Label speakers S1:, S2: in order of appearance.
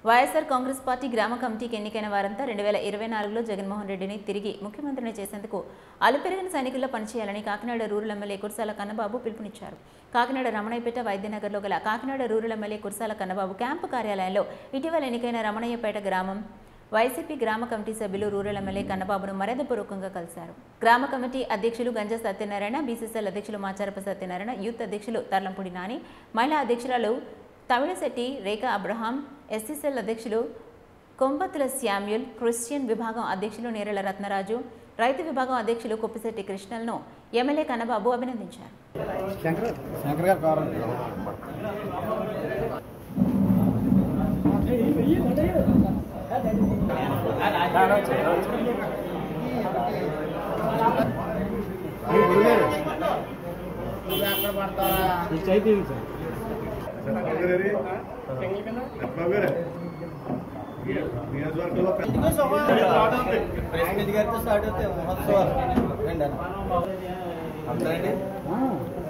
S1: YSR Congress party గ్రామ కమిటీకి ఎన్నికైన వారంతా రెండు వేల ఇరవై నాలుగులో జగన్మోహన్ రెడ్డిని తిరిగి ముఖ్యమంత్రిని చేసేందుకు అలుపెరిగిన సైనికుల్లో పనిచేయాలని కాకినాడ రూరల్ ఎమ్మెల్యే కుర్సాల కన్నబాబు పిలుపునిచ్చారు కాకినాడ రమణయ్యపేట వైద్యనగర్లో గల Kakinada rural MLA Kurasala Kannababu camp కార్యాలయంలో ఇటీవల ఎన్నికైన రమణయ్యపేట గ్రామం వైసీపీ గ్రామ కమిటీ సభ్యులు రూరల్ ఎమ్మెల్యే కన్నబాబును మర్యాదపూర్వకంగా కలిశారు గ్రామ కమిటీ అధ్యక్షులు గంజా సత్యనారాయణ బీసీసీఎల్ అధ్యక్షులు మాచారప సత్యనారాయణ యూత్ అధ్యక్షులు తర్లంపూడి నాని మహిళా అధ్యక్షురాలు తమిళశెట్టి రేఖా అబ్రహాం ఎస్సీసీఎల్ అధ్యక్షులు కొంబత్తుల శామ్యుల్ క్రిస్టియన్ విభాగం అధ్యక్షులు నేరల రత్నరాజు రైతు విభాగం అధ్యక్షులు కొప్పిశెట్టి కృష్ణలను ఎమ్మెల్యే కన్నబాబు అభినందించారు
S2: శంకర్ శంకర్ గారు కావాలండి
S3: ప్రెసిడెంట్ గారితో స్టార్ట్ అవుతాయి మహోత్సవాలు రండి అన్న. అందరండి